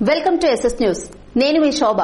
Welcome to SS news నేను మీ శోభ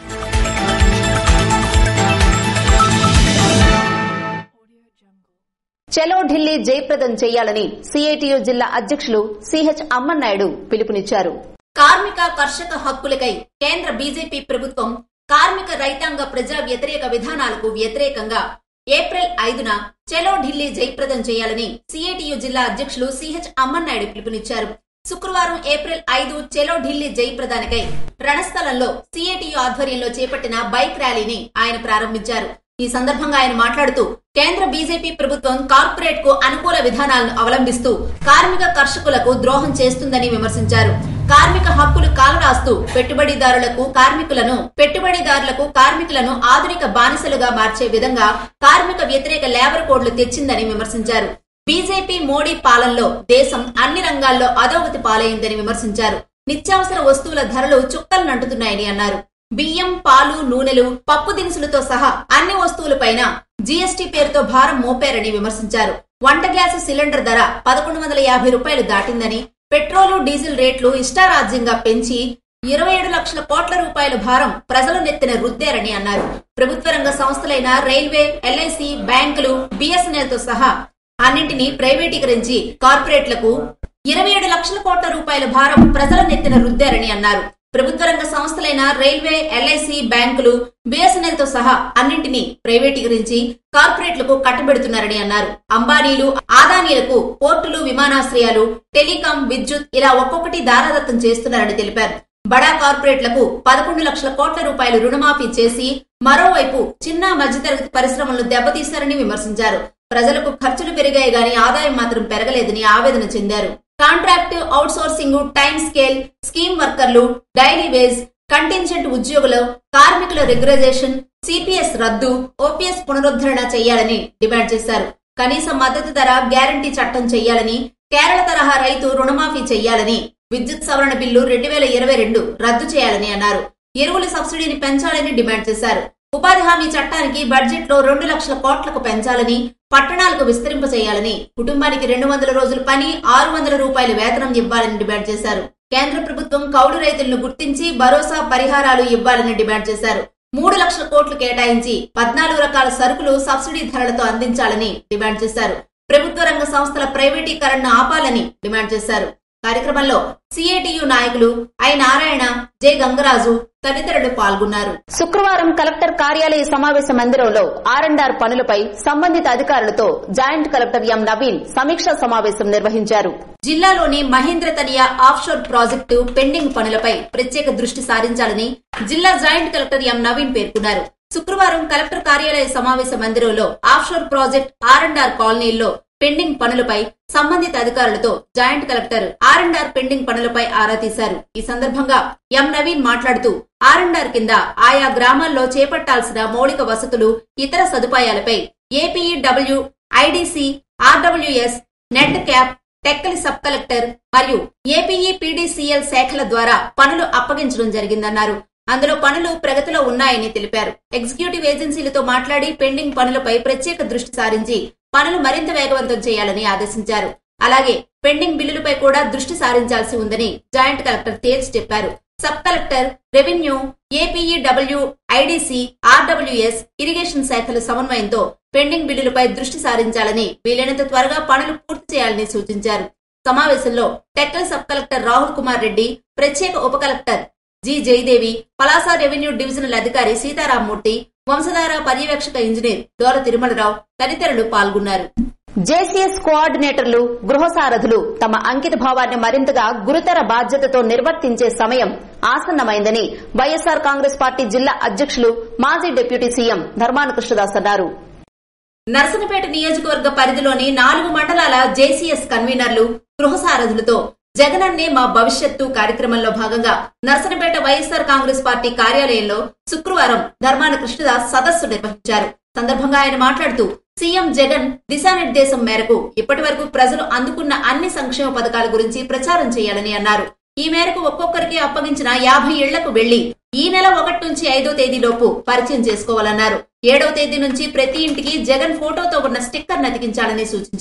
చలో ఢిల్లీ జయప్రదం చేయాలని సిఐటియు జిల్లా అధ్యక్షులు సిహెచ్ అమ్మన్నాయుడు పిలుపునిచ్చారు కార్మిక కర్షక హక్కులకై కేంద్ర బీజేపీ ప్రభుత్వం కార్మిక రైతాంగ ప్రజా వ్యతిరేక విధానాలకు వ్యతిరేకంగా ఏప్రిల్ ఐదున చలో ఢిల్లీ జయప్రదం చేయాలని సిఐటియు జిల్లా అధ్యక్షులు సిహెచ్ అమ్మన్నాయుడు పిలుపునిచ్చారు శుక్రవారం ఏప్రిల్ ఐదు చలో ఢిల్లీ జయప్రదానికై రణస్థలంలో సిఐటియు ఆధ్వర్యంలో చేపట్టిన బైక్ ర్యాలీని ఆయన ప్రారంభించారు ఈ సందర్భంగా ఆయన మాట్లాడుతూ కేంద్ర బీజేపీ ప్రభుత్వం కార్పొరేట్ కు అనుకూల విధానాలను అవలంబిస్తూ కార్మిక కర్షకులకు ద్రోహం చేస్తుందని విమర్శించారు కార్మిక హక్కులు కాలరాస్తూ పెట్టుబడిదారులకు కార్మికులను పెట్టుబడిదారులకు కార్మికులను ఆధునిక బానిసలుగా మార్చే విధంగా కార్మిక వ్యతిరేక లేబర్ కోడ్లు తెచ్చిందని విమర్శించారు బీజేపీ మోడీ పాలనలో దేశం అన్ని రంగాల్లో అధోగతి పాలైందని విమర్శించారు నిత్యావసర వస్తువుల ధరలు చుక్కలు నంటుతున్నాయని అన్నారు బియ్యం పాలు నూనెలు పప్పు దినుసులతో సహా అన్ని వస్తువులపైన జీఎస్టీ పేరుతో భారం మోపారని విమర్శించారు వంట గ్యాస్ సిలిండర్ ధర పదకొండు వందల యాభై రూపాయలు దాటిందని పెట్రోలు డీజిల్ రేట్లు ఇష్టారాజ్యంగా పెంచి ఇరవై ఏడు లక్షల కోట్ల రూపాయల భారం ప్రజల నెత్తిన రుద్దారని అన్నారు ప్రభుత్వ రంగ సంస్థలైన రైల్వే ఎల్ఐసి బ్యాంకులు బిఎస్ఎన్ఎల్ తో సహా అన్నింటినీ ప్రైవేటీకరించి కార్పొరేట్లకు ఇరవై ఏడు లక్షల కోట్ల రూపాయల భారం ప్రజల నెత్తిన రుద్దారని అన్నారు ప్రభుత్వ రంగ సంస్థలైన రైల్వే ఎల్ఐసి బ్యాంకులు బిఎస్ఎన్ఎల్ తో సహా అన్నింటినీ ప్రైవేటీకరించి కార్పొరేట్లకు కట్టబెడుతున్నారని అన్నారు అంబానీలు ఆదానీలకు పోర్టులు విమానాశ్రయాలు టెలికాం విద్యుత్ ఇలా ఒక్కొక్కటి దారాదత్తం చేస్తున్నారని తెలిపారు బడా కార్పొరేట్లకు పదకొండు లక్షల కోట్ల రూపాయలు రుణమాఫీ చేసి మరోవైపు చిన్న మధ్యతరగతి పరిశ్రమలను దెబ్బతీశారని విమర్శించారు ప్రజలకు ఖర్చులు పెరిగాయి గాని ఆదాయం మాత్రం పెరగలేదని ఆవేదన చెందారు contract outsourcing time scale scheme వర్కర్లు డైలీ వేజ్ కంటింజెంట్ ఉద్యోగులు కార్మికుల రెగ్యులైజేషన్ సిపిఎస్ రద్దు ఓపీఎస్ పునరుద్ధరణ చేయాలని డిమాండ్ చేశారు కనీస మద్దతు ధర గ్యారంటీ చట్టం చేయాలని కేరళ తరహా రైతు రుణమాఫీ చేయాలని విద్యుత్ సవరణ బిల్లు రెండు వేల ఇరవై రెండు రద్దు చేయాలని అన్నారు ఎరువుల సబ్సిడీని పెంచాలని డిమాండ్ చేశారు ఉపాధి హామీ చట్టానికి బడ్జెట్ లో రెండు లక్షల కోట్లకు పెంచాలని పట్టణాలకు విస్తరింప చేయాలని కుటుంబానికి రెండు వందల రోజుల పని ఆరు వందల రూపాయల వేతనం ఇవ్వాలని డిమాండ్ చేశారు కేంద్ర ప్రభుత్వం కౌలు రైతులను గుర్తించి భరోసా పరిహారాలు ఇవ్వాలని డిమాండ్ చేశారు మూడు లక్షల కోట్లు కేటాయించి పద్నాలుగు రకాల సరుకులు సబ్సిడీ ధరలతో అందించాలని డిమాండ్ చేశారు ప్రభుత్వ రంగ సంస్థల ప్రైవేటీకరణను ఆపాలని డిమాండ్ చేశారు కార్యక్రమంలో సిఐటియు నాయకులు ఐ నారాయణ జె గంగరాజు తదితరులు పాల్గొన్నారు శుక్రవారం కలెక్టర్ కార్యాలయ సమావేశ మందిరంలో ఆర్ అండ్ ఆర్ పనులపై సంబంధిత అధికారులతో జాయింట్ కలెక్టర్ ఎం నవీన్ సమీక్షా సమావేశం నిర్వహించారు జిల్లాలోని Mahendra Tanaya offshore project pending పనులపై ప్రత్యేక దృష్టి సారించాలని జిల్లా జాయింట్ కలెక్టర్ ఎం నవీన్ పేర్కొన్నారు శుక్రవారం కలెక్టర్ కార్యాలయ సమావేశ మందిరంలో offshore project R and R కాలనీల్లో పెండింగ్ పనులపై సంబంధిత అధికారులతో joint collector R and R pending పనులపై ఆరా తీశారు ఈ సందర్భంగా ఎం నవీన్ మాట్లాడుతూ ఆర్ అండ్ ఆర్ కింద ఆయా గ్రామాల్లో చేపట్టాల్సిన మౌలిక వసతులు ఇతర సదుపాయాలపై APEW IDC RWS net cap Tekkali sub collector మరియు ఏపీఈ పీడీసీఎల్ శాఖల ద్వారా పనులు అప్పగించడం జరిగిందన్నారు అందులో పనులు ప్రగతిలో ఉన్నాయని తెలిపారు ఎగ్జిక్యూటివ్ ఏజెన్సీలతో మాట్లాడి పెండింగ్ పనులపై ప్రత్యేక దృష్టి సారించి పనులు మరింత వేగవంతం చేయాలని ఆదేశించారు అలాగే పెండింగ్ బిల్లులపై కూడా దృష్టి సారించాల్సి ఉందని జాయింట్ కలెక్టర్ తేల్చి చెప్పారు sub collector revenue APEW IDC RWS irrigation శాఖల సమన్వయంతో పెండింగ్ బిల్లులపై దృష్టి సారించాలని వీలైనంత త్వరగా పనులు పూర్తి చేయాలని సూచించారు సమావేశంలో టెక్కల్ సబ్ కలెక్టర్ రాహుల్ కుమార్ రెడ్డి ప్రత్యేక ఉప collector G Jayadevi Palasa revenue divisional అధికారి సీతారామూర్తి వంశధార పర్యవేక్షక ఇంజనీర్ దోర తిరుమలరావు తదితరులు పాల్గొన్నారు జేసీఎస్ కోఆర్డినేటర్లు గృహ సారథులు తమ అంకిత భావాన్ని మరింతగా గురుతర బాధ్యతతో నిర్వర్తించే సమయం ఆసన్నమైందని వైఎస్సార్ కాంగ్రెస్ పార్టీ జిల్లా అధ్యక్షులు మాజీ డిప్యూటీ సీఎం ధర్మాన కృష్ణదాస్ అన్నారు నరసనపేట నియోజకవర్గ పరిధిలోని నాలుగు మండలాల జేసీఎస్ కన్వీనర్లు గృహ సారథులతో జగనన్నే మా భవిష్యత్తు కార్యక్రమంలో భాగంగా నరసనపేట వైఎస్సార్ కాంగ్రెస్ పార్టీ కార్యాలయంలో శుక్రవారం ధర్మాన కృష్ణదాస్ సదస్సు నిర్వహించారు సందర్భంగా ఆయన మాట్లాడుతూ సీఎం జగన్ దిశానిర్దేశం మేరకు ఇప్పటి వరకు ప్రజలు అందుకున్న అన్ని సంక్షేమ పథకాల గురించి ప్రచారం చేయాలని అన్నారు ఈ మేరకు ఒక్కొక్కరికి అప్పగించిన యాభై ఇళ్లకు వెళ్లి ఈ నెల ఒకటి నుంచి ఐదో తేదీలోపు పరిచయం చేసుకోవాలన్నారు ఏడవ తేదీ నుంచి ప్రతి ఇంటికి జగన్ ఫోటోతో ఉన్న స్టిక్కర్ అతికించాలని సూచించారు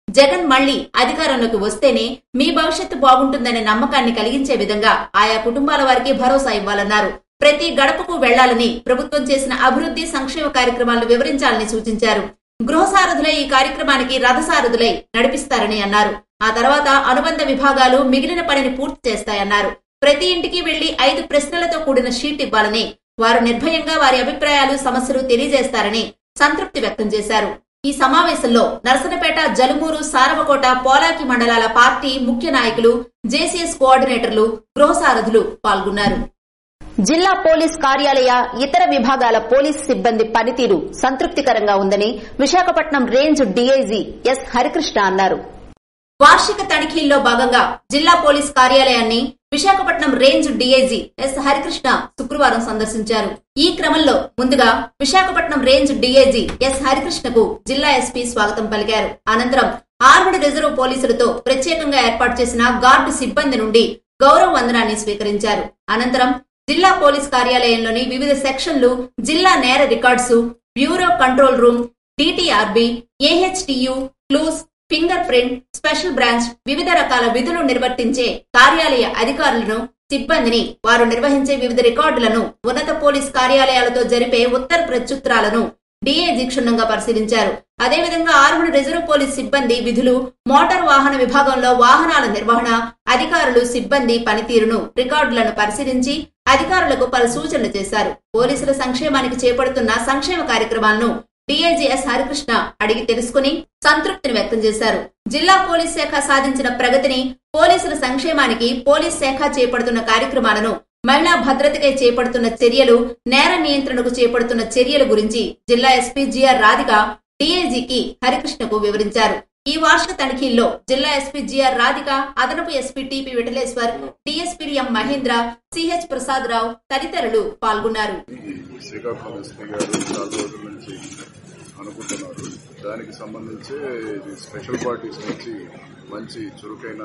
జగన్ మళ్లీ అధికారంలోకి వస్తేనే మీ భవిష్యత్తు బాగుంటుందనే నమ్మకాన్ని కలిగించే విధంగా ఆయా కుటుంబాల వారికి భరోసా ఇవ్వాలన్నారు ప్రతి గడపకు వెళ్లాలని ప్రభుత్వం చేసిన అభివృద్ధి సంక్షేమ కార్యక్రమాలను వివరించాలని సూచించారు గృహ సారథులై ఈ కార్యక్రమానికి రథసారథులై నడిపిస్తారని అన్నారు ఆ తర్వాత అనుబంధ విభాగాలు మిగిలిన పనిని పూర్తి చేస్తాయన్నారు ప్రతి ఇంటికి వెళ్లి ఐదు ప్రశ్నలతో కూడిన షీట్ ఇవ్వాలని వారు నిర్భయంగా వారి అభిప్రాయాలు సమస్యలు తెలియజేస్తారని సంతృప్తి వ్యక్తం చేశారు ఈ సమావేశంలో నరసనపేట జలుమూరు సారవకోట పోలాకి మండలాల పార్టీ ముఖ్య నాయకులు జేసీఎస్ కోఆర్డినేటర్లు గృహ సారథులు పాల్గొన్నారు జిల్లా పోలీస్ కార్యాలయ ఇతర విభాగాల పోలీస్ సిబ్బంది పనితీరు సంతృప్తికరంగా ఉందని Visakhapatnam range DIG S Harikrishna అన్నారు వార్షిక తనిఖీల్లో భాగంగా జిల్లా పోలీస్ కార్యాలయాన్ని Visakhapatnam range DIG S Harikrishna శుక్రవారం సందర్శించారు ఈ క్రమంలో ముందుగా విశాఖపట్నం రేంజ్ డీఐజీ ఎస్ హరికృష్ణకు జిల్లా ఎస్పీ స్వాగతం పలికారు అనంతరం ఆర్మడ్ రిజర్వ్ పోలీసులతో ప్రత్యేకంగా ఏర్పాటు చేసిన గార్డు సిబ్బంది నుండి గౌరవ వందనాన్ని స్వీకరించారు అనంతరం జిల్లా పోలీస్ కార్యాలయంలోని వివిధ సెక్షన్లు జిల్లా నేర records bureau control room DTRB AHTU clues finger print special branch వివిధ రకాల విధులు నిర్వర్తించే కార్యాలయ అధికారులను సిబ్బందిని వారు నిర్వహించే వివిధ రికార్డులను ఉన్నత పోలీస్ కార్యాలయాలతో జరిపే ఉత్తర ప్రత్యుత్తరాలను డిఏజీ క్షుణ్ణంగా పరిశీలించారు అదేవిధంగా ఆర్మడ్ రిజర్వ్ పోలీస్ సిబ్బంది విధులు మోటార్ వాహన విభాగంలో వాహనాల నిర్వహణ అధికారులు సిబ్బంది పనితీరును రికార్డులను పరిశీలించి అధికారులకు పలు సూచనలు చేశారు పోలీసుల సంక్షేమానికి చేపడుతున్న సంక్షేమ కార్యక్రమాలను డిఐజీఎస్ హరికృష్ణ అడిగి తెలుసుకుని సంతృప్తిని వ్యక్తం చేశారు జిల్లా పోలీస్ శాఖ సాధించిన ప్రగతిని పోలీసుల సంక్షేమానికి పోలీస్ శాఖ చేపడుతున్న కార్యక్రమాలను మహిళా భద్రతకై చేపడుతున్న చర్యలు నేర నియంత్రణకు చేపడుతున్న చర్యల గురించి జిల్లా ఎస్పీ జిఆర్ రాధిక డిఐజీకి హరికృష్ణకు వివరించారు ఈ వార్షిక తనిఖీల్లో జిల్లా ఎస్పీ జిఆర్ రాధిక అదనపు SP TP Vithaleshwar DSP M Mahendra CH Prasad Rao తదితరులు పాల్గొన్నారు శ్రీకాకుళం ఎస్పీ గారు చాలా రోజుల నుంచి అనుకుంటున్నారు దానికి సంబంధించి ఇది స్పెషల్ పార్టీస్ నుంచి మంచి చురుకైన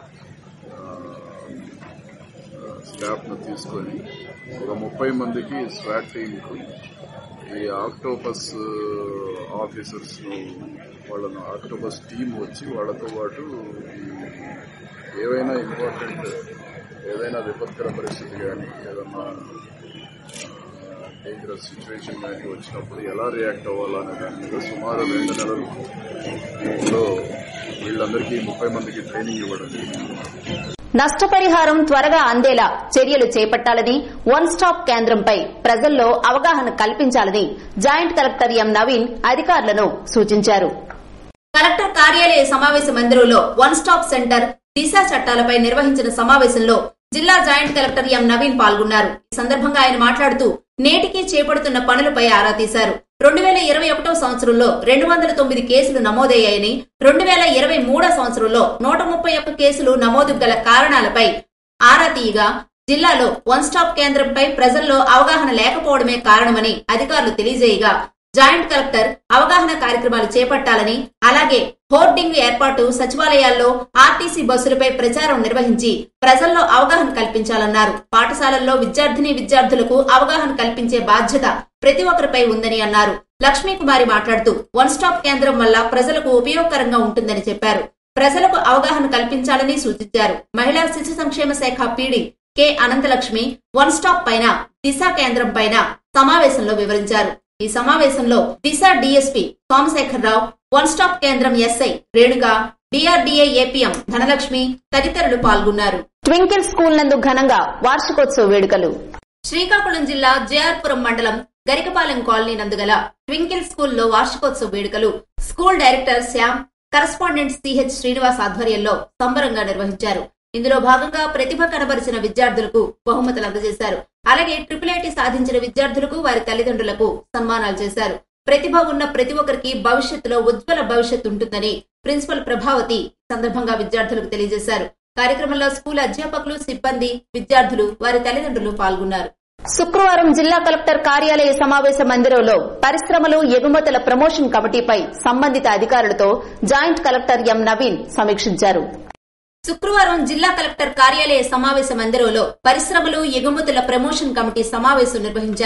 స్టాఫ్ ను తీసుకొని ఒక ముప్పై మందికి స్వాట్ టీమ్ ఈ ఆక్టోపస్ ఆఫీసర్స్ ను వాళ్ళను ఆక్టోపస్ టీం వచ్చి వాళ్ళతో పాటు ఈ ఏవైనా ఇంపార్టెంట్ ఏదైనా విపత్కర పరిస్థితి కానీ ఏదన్నా డేంజరస్ సిచ్యువేషన్ కానీ వచ్చినప్పుడు ఎలా రియాక్ట్ అవ్వాలనే దాని మీద సుమారు రెండు నెలల్లో వీళ్ళందరికీ ముప్పై మందికి ట్రైనింగ్ ఇవ్వడం జరిగింది. నష్టపరిహారం త్వరగా అందేలా చర్యలు చేపట్టాలని వన్ స్టాప్ కేంద్రంపై ప్రజల్లో అవగాహన కల్పించాలని జాయింట్ కలెక్టర్ ఎం నవీన్ అధికారులను సూచించారు కలెక్టర్ కార్యాలయ సమావేశ మందిరంలో వన్ స్టాప్ సెంటర్ దిశ చట్టాలపై నిర్వహించిన సమావేశంలో జిల్లా జాయింట్ కలెక్టర్ ఎం నవీన్ పాల్గొన్నారు ఈ సందర్భంగా ఆయన మాట్లాడుతూ నేటికి చేపడుతున్న పనులపై ఆరా తీశారు రెండు వేల ఇరవై ఒకటో సంవత్సరంలో రెండు వందల తొమ్మిది కేసులు నమోదయ్యాయని రెండు వేల ఇరవై మూడో సంవత్సరంలో నూట ముప్పై ఒక్క కేసులు నమోదు గల కారణాలపై ఆరా తీయగా జిల్లాలో వన్ స్టాప్ కేంద్రంపై ప్రజల్లో అవగాహన లేకపోవడమే కారణమని అధికారులు తెలియజేయగా జాయింట్ కలెక్టర్ అవగాహన కార్యక్రమాలు చేపట్టాలని అలాగే హోర్డింగ్ ఏర్పాటు సచివాలయాల్లో ఆర్టీసీ బస్సులపై ప్రచారం నిర్వహించి ప్రజల్లో అవగాహన కల్పించాలన్నారు పాఠశాలల్లో విద్యార్థిని విద్యార్థులకు అవగాహన కల్పించే బాధ్యత ప్రతి ఒక్కరిపై ఉందని అన్నారు లక్ష్మీ కుమారి మాట్లాడుతూ వన్ స్టాప్ కేంద్రం వల్ల ప్రజలకు ఉపయోగకరంగా ఉంటుందని చెప్పారు ప్రజలకు అవగాహన కల్పించాలని సూచించారు మహిళా శిశు సంక్షేమ శాఖ PD K Anantalakshmi one stop పైన దిశ కేంద్రం పైన సమావేశంలో వివరించారు ఈ సమావేశంలో Disha DSP Somasekhararao one stop కేంద్రం SI Renuka DRDA APM Dhanalakshmi తదితరులు పాల్గొన్నారు ట్వింకిల్ స్కూల్ నందు ఘనంగా వార్షికోత్సవ వేడుకలు శ్రీకాకుళం జిల్లా జేఆర్పురం మండలం గరికపాలెం కాలనీ నందుగల ట్వింకిల్ స్కూల్లో వార్షికోత్సవ వేడుకలు school director Shyam correspondent CH Srinivas ఆధ్వర్యంలో సంబరంగా నిర్వహించారు ఇందులో భాగంగా ప్రతిభ కనబరిచిన విద్యార్థులకు బహుమతులు అందజేశారు అలాగే ట్రిపుల్ ఐటీ సాధించిన విద్యార్థులకు వారి తల్లిదండ్రులకు సన్మానాలు చేశారు ప్రతిభ ఉన్న ప్రతి ఒక్కరికి భవిష్యత్తులో ఉజ్వల భవిష్యత్తు ఉంటుందని ప్రిన్సిపల్ ప్రభావతి ఈ సందర్భంగా విద్యార్థులకు తెలియజేశారు కార్యక్రమంలో స్కూల్ అధ్యాపకులు సిబ్బంది విద్యార్థులు వారి తల్లిదండ్రులు పాల్గొన్నారు శుక్రవారం జిల్లా కలెక్టర్ కార్యాలయ సమావేశ మందిరంలో పరిశ్రమలు ఎగుమతుల ప్రమోషన్ కమిటీపై సంబంధిత అధికారులతో జాయింట్ కలెక్టర్ ఎం నవీన్ సమీక్షించారు శుక్రవారం జిల్లా కలెక్టర్ కార్యాలయ సమావేశ మందిరంలో పరిశ్రమలు ఎగుమతుల ప్రమోషన్ కమిటీ సమావేశం నిర్వహించారు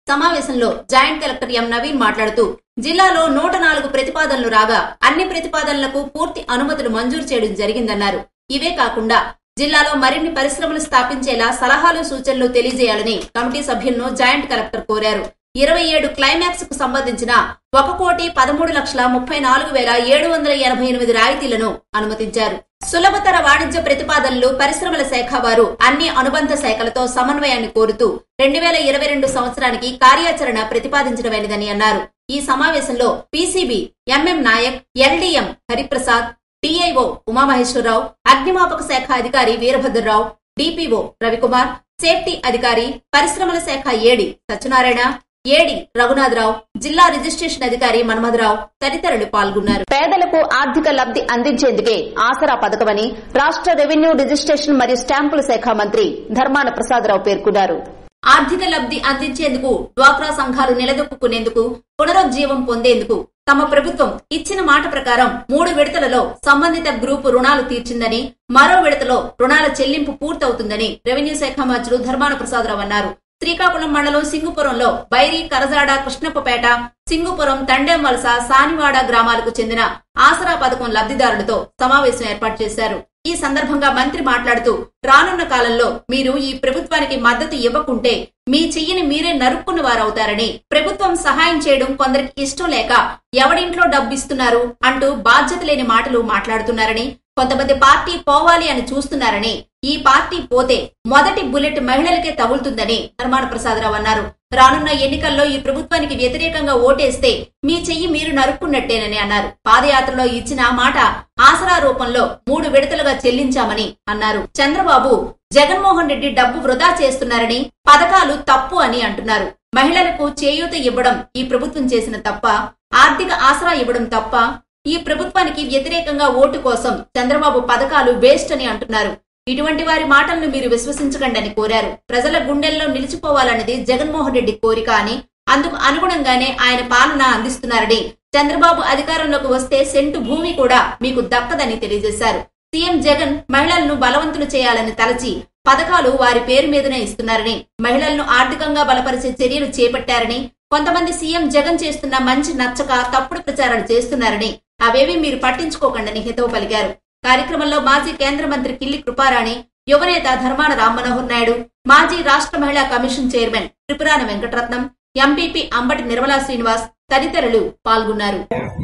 సమావేశంలో జాయింట్ కలెక్టర్ ఎం నవీన్ మాట్లాడుతూ జిల్లాలో నూట నాలుగు ప్రతిపాదనలు రాగా అన్ని ప్రతిపాదనలకు పూర్తి అనుమతులు మంజూరు చేయడం జరిగిందన్నారు ఇవే కాకుండా జిల్లాలో మరిన్ని పరిశ్రమలు స్థాపించేలా సలహాలు సూచనలు తెలియజేయాలని కమిటీ సభ్యులను జాయింట్ కలెక్టర్ కోరారు ఇరవై ఏడు క్లైమాక్స్ కు సంబంధించిన ఒక కోటి పదమూడు లక్షల ముప్పై నాలుగు వేల ఏడు వందల ఎనభై ఎనిమిది రాయితీలను అనుమతించారు సులభతర వాణిజ్య ప్రతిపాదనలు పరిశ్రమల శాఖ వారు అన్ని అనుబంధ శాఖలతో సమన్వయాన్ని కోరుతూ రెండు వేల ఇరవై రెండు సంవత్సరానికి కార్యాచరణ ప్రతిపాదించడమైనదని అన్నారు ఈ సమావేశంలో PCB MM Naik LDM Hariprasad TIO Umamaheswararao అగ్నిమాపక శాఖ అధికారి వీరభద్రరావు డిపిఓ రవికుమార్ సేఫ్టీ అధికారి పరిశ్రమల శాఖ ఏడి సత్యనారాయణ ఏడి రఘునాథరావు జిల్లా రిజిస్ట్రేషన్ అధికారి మన్మథరావు తదితరులు పాల్గొన్నారు పేదలకు ఆర్థిక లబ్ది అందించేందుకే ఆసరా పథకమని రాష్ట రెవెన్యూ రిజిస్ట్రేషన్ మరియు స్టాంపుల శాఖ మంత్రి ధర్మాన ప్రసాదరావు పేర్కొన్నారు ఆర్థిక లబ్ధి అందించేందుకు డ్వాక్రా సంఘాలు నిలదొక్కునేందుకు పునరుజ్జీవం పొందేందుకు తమ ప్రభుత్వం ఇచ్చిన మాట ప్రకారం మూడు విడతలలో సంబంధిత గ్రూపు రుణాలు తీర్చిందని మరో విడతలో రుణాల చెల్లింపు పూర్తవుతుందని రెవెన్యూ శాఖ మంత్రులు ధర్మాన ప్రసాదరావు అన్నారు శ్రీకాకుళం మండలం సింగుపురంలో బైరి కరజాడ కృష్ణప్పపేట సింగుపురం తండెం వలస సానివాడ గ్రామాలకు చెందిన ఆసరా పథకం లబ్ధిదారులతో సమావేశం ఏర్పాటు చేశారు ఈ సందర్భంగా మంత్రి మాట్లాడుతూ రానున్న కాలంలో మీరు ఈ ప్రభుత్వానికి మద్దతు ఇవ్వకుంటే మీ చెయ్యిని మీరే నరుక్కున్న వారవుతారని ప్రభుత్వం సహాయం చేయడం కొందరికి ఇష్టం లేక ఎవడింట్లో డబ్బిస్తున్నారు అంటూ బాధ్యత లేని మాటలు మాట్లాడుతున్నారని కొంతమంది పార్టీ పోవాలి అని చూస్తున్నారని ఈ పార్టీ పోతే మొదటి బుల్లెట్ మహిళలకే తగులుతుందని ధర్మాన ప్రసాదరావు అన్నారు రానున్న ఎన్నికల్లో ఈ ప్రభుత్వానికి వ్యతిరేకంగా ఓటేస్తే మీ చెయ్యి మీరు నరుక్కున్నట్టేనని అన్నారు పాదయాత్రలో ఇచ్చిన మాట ఆసరా రూపంలో మూడు విడతలుగా చెల్లించామని అన్నారు చంద్రబాబు జగన్మోహన్ రెడ్డి డబ్బు వృధా చేస్తున్నారని పథకాలు తప్పు అని అంటున్నారు మహిళలకు చేయూత ఇవ్వడం ఈ ప్రభుత్వం చేసిన తప్ప ఆర్థిక ఆసరా ఇవ్వడం తప్ప ఈ ప్రభుత్వానికి వ్యతిరేకంగా ఓటు కోసం చంద్రబాబు పథకాలు వేస్ట్ అని అంటున్నారు ఇటువంటి వారి మాటలను మీరు విశ్వసించకండి అని కోరారు ప్రజల గుండెల్లో నిలిచిపోవాలన్నది జగన్మోహన్ రెడ్డి కోరిక అని అందుకు అనుగుణంగానే ఆయన పాలన అందిస్తున్నారని చంద్రబాబు అధికారంలోకి వస్తే సెంటు భూమి కూడా మీకు దక్కదని తెలియజేశారు సీఎం జగన్ మహిళలను బలవంతులు చేయాలని తలచి పథకాలు వారి పేరు మీదనే ఇస్తున్నారని మహిళలను ఆర్థికంగా బలపరిచే చర్యలు చేపట్టారని కొంతమంది సీఎం జగన్ చేస్తున్న మంచి నచ్చక తప్పుడు ప్రచారాలు చేస్తున్నారని అవేవి మీరు పట్టించుకోకండి హితవు పలికారు కార్యక్రమంలో మాజీ కేంద్ర మంత్రి కిల్లి కృపారాణి యువనేత ధర్మాన రామ్మనోహర్ నాయుడు మాజీ రాష్ట్ర మహిళా commission chairman Tripurana Venkataratnam MPP Ambati Nirmala Srinivas తదితరులు పాల్గొన్నారు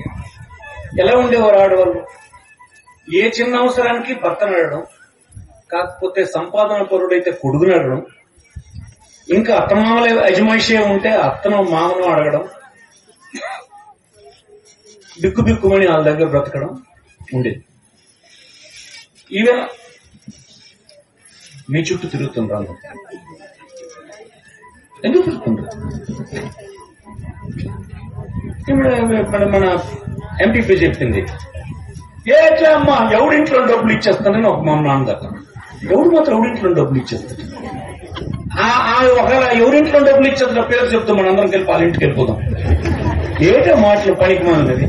ఎలా ఉండేవారు ఆడవాళ్ళు ఏ చిన్న అవసరానికి భర్త నడడం కాకపోతే సంపాదన పరుడైతే కొడుకు నడడం ఇంకా అత్తమామల యజమాయిషే ఉంటే అత్తను మామను అడగడం బిక్కు బిక్కుమని వాళ్ళ దగ్గర బ్రతకడం ఉండేది ఈవెన్ మీ చుట్టూ తిరుగుతుండ్రు ఎందుకు తిరుగుతుండ్రు ఇప్పుడు ఇప్పుడు మన ఎంపీపీ చెప్పింది ఏ అమ్మా ఎవడింట్లో డబ్బులు ఇచ్చేస్తానని ఒక మా నాన్నగారు ఎవడు మాత్రం ఎవడింట్లో డబ్బులు ఇచ్చేస్తాడు ఆ- ఆ ఒకవేళ ఎవరింట్లో డబ్బులు ఇచ్చేస్తున్న పేరు చెప్తాం మన అందరం కలిపి వాళ్ళ ఇంటికి వెళ్ళిపోదాం ఏటో మాటలు పనికి మానది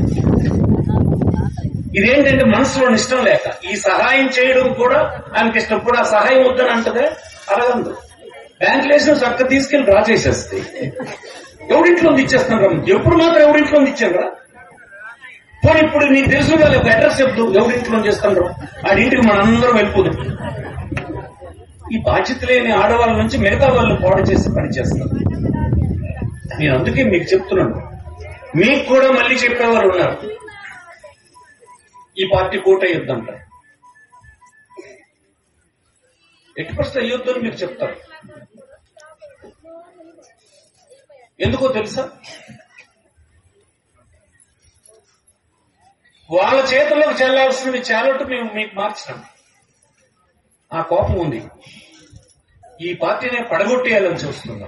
ఇదేంటంటే మనసులో ఇష్టం లేక ఈ సహాయం చేయడం కూడా ఆయనకి ఇష్టం కూడా ఆ సహాయం వద్దని అంటదే అడగందు బ్యాంక్ వేసిన చక్క తీసుకెళ్లి డ్రా చేసేస్తాయి ఎవరింట్లో ఉంది ఇచ్చేస్తాను ఎప్పుడు మాత్రం ఎవరింట్లో ఉంది ఇచ్చాను పోనీ ఇప్పుడు నీకు తెలుసు కదా ఒక అడ్రస్ చెప్తూ ఎవరింట్లో చేస్తాను ఆడింటికి మనందరం వెళ్ళిపోదు ఈ బాధ్యత లేని ఆడవాళ్ళ నుంచి మిగతా వాళ్ళు పాడు చేసి పని చేస్తారు నేను అందుకే మీకు చెప్తున్నాను మీకు కూడా మళ్ళీ చెప్పేవారు ఉన్నారు ఈ పార్టీ కోట అయ్యొద్దంట ఎట్టి పరిస్థితి అయ్యొద్దు అని మీరు చెప్తారు ఎందుకో తెలుసా వాళ్ళ చేతుల్లోకి చెల్లాల్సినవి చాలట్టు మేము మీకు మార్చినాం ఆ కోపం ఉంది ఈ పార్టీని పడగొట్టేయాలని చూస్తున్నాం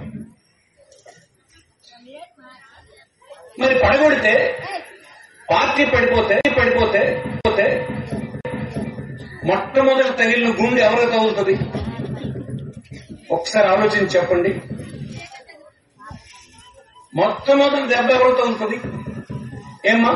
మరి పడగొడితే పార్టీ పడిపోతే పడిపోతే పోతే మొట్టమొదటి తగిలిన గుండె ఎవరికి తగులుతుంది ఒకసారి ఆలోచించి చెప్పండి మొట్టమొదటి దెబ్బ ఎవరికి తగులుతుంది ఏమ్మా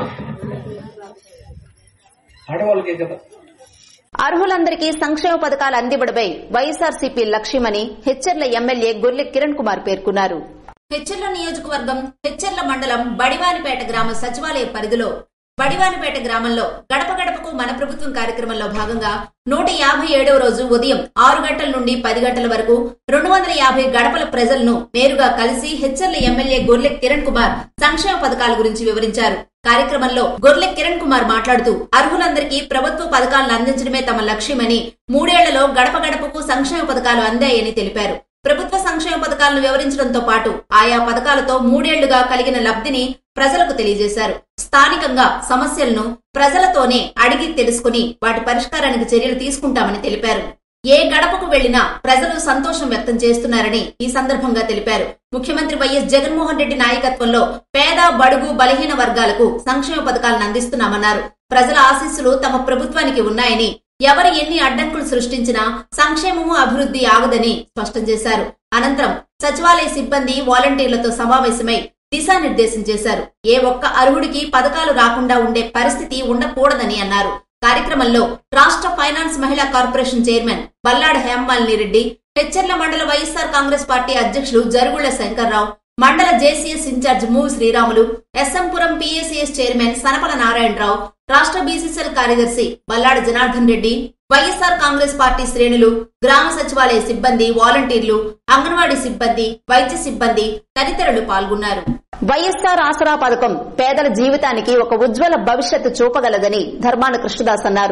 ఆడవాళ్ళకే కదా అర్హులందరికీ సంక్షేమ పథకాలు అందివ్వడమే వైఎస్ఆర్సీపీ లక్ష్యమని హెచ్చర్ల ఎమ్మెల్యే గొర్లె కిరణ్ కుమార్ పేర్కొన్నారు హెచ్చెర్ల నియోజకవర్గం హెచ్చెర్ల మండలం బడివానిపేట గ్రామ సచివాలయ పరిధిలో బడివానిపేట గ్రామంలో గడప గడపకు మన ప్రభుత్వం కార్యక్రమంలో భాగంగా నూట యాభై ఏడవ రోజు ఉదయం ఆరు గంటల నుండి పది గంటల వరకు రెండు వందల యాభై గడపల ప్రజలను నేరుగా కలిసి హెచ్ఎర్ల ఎమ్మెల్యే గొర్లె కిరణ్ కుమార్ సంక్షేమ పథకాల గురించి వివరించారు కార్యక్రమంలో గొర్లె కిరణ్ కుమార్ మాట్లాడుతూ అర్హులందరికీ ప్రభుత్వ పథకాలను అందించడమే తమ లక్ష్యమని మూడేళ్లలో గడప గడపకు సంక్షేమ పథకాలు అందాయని తెలిపారు ప్రభుత్వ సంక్షేమ పథకాలను వివరించడంతో పాటు ఆయా పథకాలతో మూడేళ్లుగా కలిగిన లబ్ధిని ప్రజలకు తెలియజేశారు స్థానికంగా సమస్యలను ప్రజలతోనే అడిగి తెలుసుకుని వాటి పరిష్కారానికి చర్యలు తీసుకుంటామని తెలిపారు ఏ గడపకు వెళ్లినా ప్రజలు సంతోషం వ్యక్తం చేస్తున్నారని ఈ సందర్భంగా తెలిపారు ముఖ్యమంత్రి వైఎస్ జగన్మోహన్ రెడ్డి నాయకత్వంలో పేద బడుగు బలహీన వర్గాలకు సంక్షేమ పథకాలను అందిస్తున్నామన్నారు ప్రజల ఆశీస్సులు తమ ప్రభుత్వానికి ఉన్నాయని ఎవరు ఎన్ని అడ్డంకులు సృష్టించినా సంక్షేమము అభివృద్ధి ఆగదని స్పష్టం చేశారు అనంతరం సచివాలయ సిబ్బంది వాలంటీర్లతో సమావేశమై దిశానిర్దేశం చేశారు ఏ ఒక్క అర్హుడికి పథకాలు రాకుండా ఉండే పరిస్థితి ఉండకూడదని అన్నారు కార్యక్రమంలో రాష్ట్ర ఫైనాన్స్ మహిళా కార్పొరేషన్ చైర్మన్ బల్లాడ హేమమాలిని రెడ్డి హెచ్చర్ల మండల వైఎస్ఆర్ కాంగ్రెస్ పార్టీ అధ్యక్షులు జరుగుళ్ల శంకర్రావు మండల జేసీఎస్ ఇన్ఛార్జ్ మూవ్ శ్రీరాములు ఎస్ఎంపురం పీఏసీఎస్ చైర్మన్ సనపల నారాయణరావు రాష్ట్ర బీసీసీఎల్ కార్యదర్శి Ballada Janardhan Reddy YSR Congress party శ్రేణులు గ్రామ సచివాలయ సిబ్బంది వాలంటీర్లు అంగన్వాడీ సిబ్బంది వైద్య సిబ్బంది తదితరులు పాల్గొన్నారు వైఎస్సార్ ఆసరా పథకం పేదల జీవితానికి ఒక ఉజ్వల భవిష్యత్తు చూపగలదని ధర్మాన కృష్ణదాస్ అన్నారు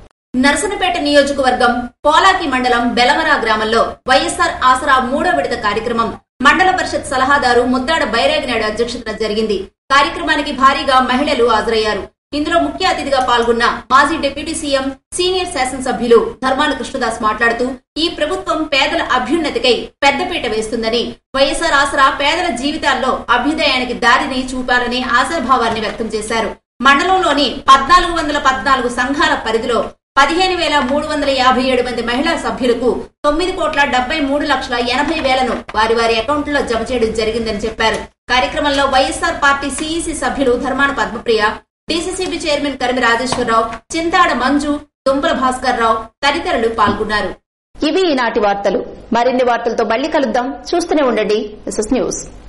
నరసనపేట నియోజకవర్గం పోలాకి మండలం బెలమరా గ్రామంలో వైఎస్ఆర్ ఆసరా మూడో విడత కార్యక్రమం మండల పరిషత్ సలహాదారు ముద్దాడ బైరాగినాయుడు అధ్యక్షతన జరిగింది కార్యక్రమానికి భారీగా మహిళలు హాజరయ్యారు ఇందులో ముఖ్య అతిథిగా పాల్గొన్న మాజీ డిప్యూటీ సీఎం సీనియర్ శాసనసభ్యులు ధర్మాన కృష్ణదాస్ మాట్లాడుతూ ఈ ప్రభుత్వం పేదల అభ్యున్నతికై పెద్దపీట వేస్తుందని వైఎస్ఆర్ ఆసరా పేదల జీవితాల్లో అభ్యుదయానికి దారిని చూపాలని ఆశాభావాన్ని వ్యక్తం చేశారు మండలంలోని పద్నాలుగు వందల పద్నాలుగు సంఘాల పరిధిలో పదిహేను వేల మూడు వందల యాభై ఏడు మంది మహిళా సభ్యులకు తొమ్మిది కోట్ల డెబ్బై మూడు లక్షల ఎనభై వేలను వారి వారి అకౌంట్లో జమ చేయడం జరిగిందని చెప్పారు కార్యక్రమంలో వైఎస్ఆర్ పార్టీ సీఈసీ సభ్యులు ధర్మాన పద్మప్రియ డీసీసీబీ చైర్మన్ కరిమి రాజేశ్వరరావు చింతాడ మంజు దుంపల భాస్కర్ రావు తదితరులు పాల్గొన్నారు ఇవి ఈనాటి వార్తలు మరిన్ని వార్తలతో మళ్ళీ కలుద్దాం చూస్తూనే ఉండండి న్యూస్